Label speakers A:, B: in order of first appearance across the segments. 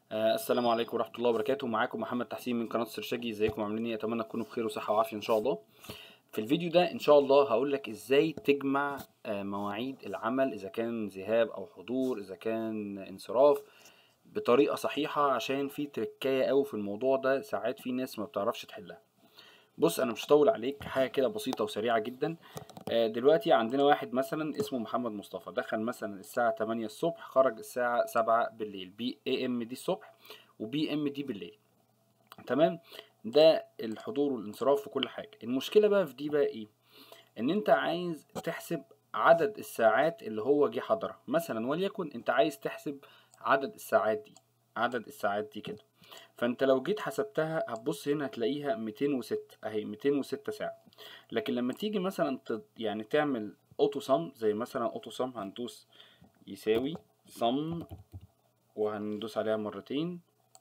A: آه، السلام عليكم ورحمة الله وبركاته معاكم محمد تحسين من قناة سرشاجي ازيكم عاملين ايه اتمنى تكونوا بخير وصحة وعافية ان شاء الله في الفيديو ده ان شاء الله هقول لك ازاي تجمع آه، مواعيد العمل اذا كان ذهاب او حضور اذا كان انصراف بطريقة صحيحة عشان في تركاية قوي في الموضوع ده ساعات في ناس ما بتعرفش تحلها بص انا مش هطول عليك حاجه كده بسيطه وسريعه جدا آه، دلوقتي عندنا واحد مثلا اسمه محمد مصطفى دخل مثلا الساعه 8 الصبح خرج الساعه 7 بالليل بي اي ام دي الصبح وبي ام دي بالليل تمام ده الحضور والانصراف وكل حاجه المشكله بقى في دي بقى ايه ان انت عايز تحسب عدد الساعات اللي هو جه حضرها مثلا وليكن انت عايز تحسب عدد الساعات دي عدد الساعات دي كده فانت لو جيت حسبتها هتبص هنا هتلاقيها 206 اهي 206 ساعة لكن لما تيجي مثلا ت- يعني تعمل اوتو سم زي مثلا اوتو سم هندوس يساوي سم وهندوس عليها مرتين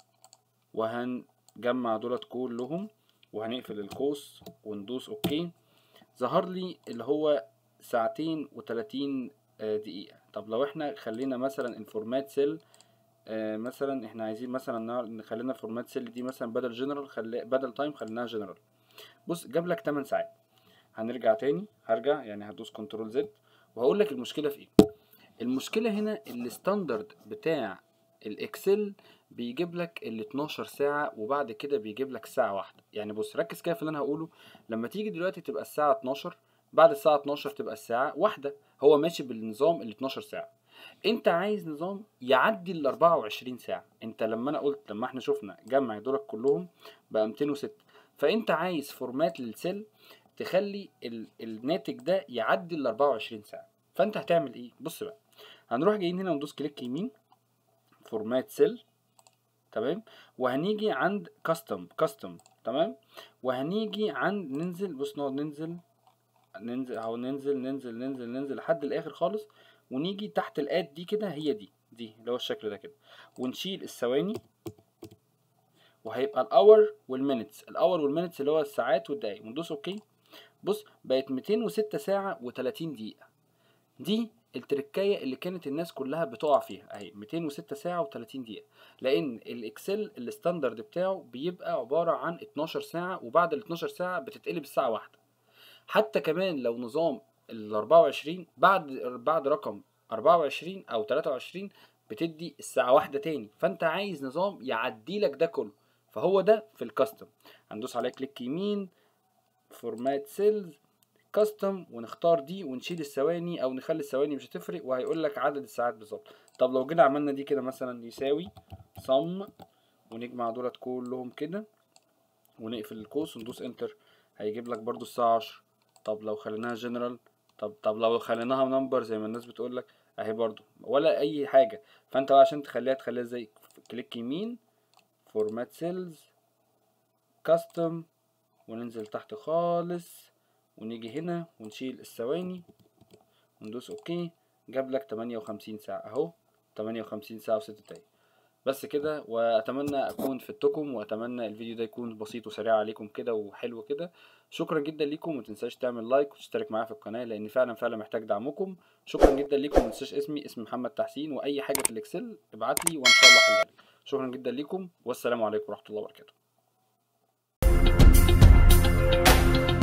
A: وهنجمع دولت كلهم وهنقفل القوس وندوس اوكي ظهر لي اللي هو ساعتين وتلاتين آه، دقيقة طب لو احنا خلينا مثلا الفورمات سيل آه، مثلا احنا عايزين مثلا نع- نخلينا فورمات سيل دي مثلا بدل جنرال خلي بدل تايم خليناها جنرال بص جاب لك 8 ساعات هنرجع تاني هرجع يعني هدوس كنترول زد وهقول لك المشكله في ايه المشكله هنا الستاندرد بتاع الاكسل بيجيب لك ال 12 ساعه وبعد كده بيجيب لك ساعه واحده يعني بص ركز كده في اللي انا هقوله لما تيجي دلوقتي تبقى الساعه 12 بعد الساعه 12 تبقى الساعه واحده هو ماشي بالنظام ال 12 ساعه انت عايز نظام يعدي ال 24 ساعه انت لما انا قلت لما احنا شفنا جمع دولك كلهم بقى 206 فانت عايز فورمات للسيل تخلي ال... الناتج ده يعدي ال 24 ساعه فانت هتعمل ايه بص بقى هنروح جايين هنا وندوس كليك يمين فورمات سيل تمام وهنيجي عند كاستم كاستم تمام وهنيجي عند ننزل بص نقعد ننزل ننزل اهو ننزل ننزل ننزل ننزل لحد الاخر خالص ونيجي تحت الاد دي كده هي دي دي اللي هو الشكل ده كده ونشيل الثواني وهيبقى الاور والمينتس الاور والمينتس اللي هو الساعات والدقايق وندوس اوكي بص بقت 206 ساعة و30 دقيقة دي التركاية اللي كانت الناس كلها بتقع فيها اهي 206 ساعة و30 دقيقة لان الاكسل الستاندرد بتاعه بيبقى عبارة عن 12 ساعة وبعد ال 12 ساعة بتتقلب الساعة واحدة حتى كمان لو نظام ال 24 بعد بعد رقم 24 او 23 بتدي الساعة واحدة تاني فانت عايز نظام يعدي لك ده كله فهو ده في الكاستم هندوس عليه كليك يمين فورمات سيلز كاستم ونختار دي ونشيل الثواني او نخلي الثواني مش هتفرق وهيقول لك عدد الساعات بالظبط طب لو جينا عملنا دي كده مثلا يساوي صم ونجمع دولت كلهم كده ونقفل القوس وندوس انتر هيجيب لك برضو الساعة 10 طب لو خليناها جنرال طب طب لو خليناها نمبر زي ما الناس بتقول لك اهي برضو ولا اي حاجة فانت بقى عشان تخليها تخليها زي كليك يمين فورمات سيلز كاستم وننزل تحت خالص ونيجي هنا ونشيل الثواني وندوس اوكي جاب لك 58 ساعة اهو 58 ساعة وست دقايق بس كده واتمنى اكون فدتكم واتمنى الفيديو ده يكون بسيط وسريع عليكم كده وحلو كده شكرا جدا ليكم ومتنساش تعمل لايك وتشترك معايا في القناة لان فعلا فعلا محتاج دعمكم شكرا جدا ليكم ومتنساش اسمي اسمي محمد تحسين واي حاجة في الاكسل ابعت لي وان شاء الله احلها لك شكرا جدا ليكم والسلام عليكم ورحمة الله وبركاته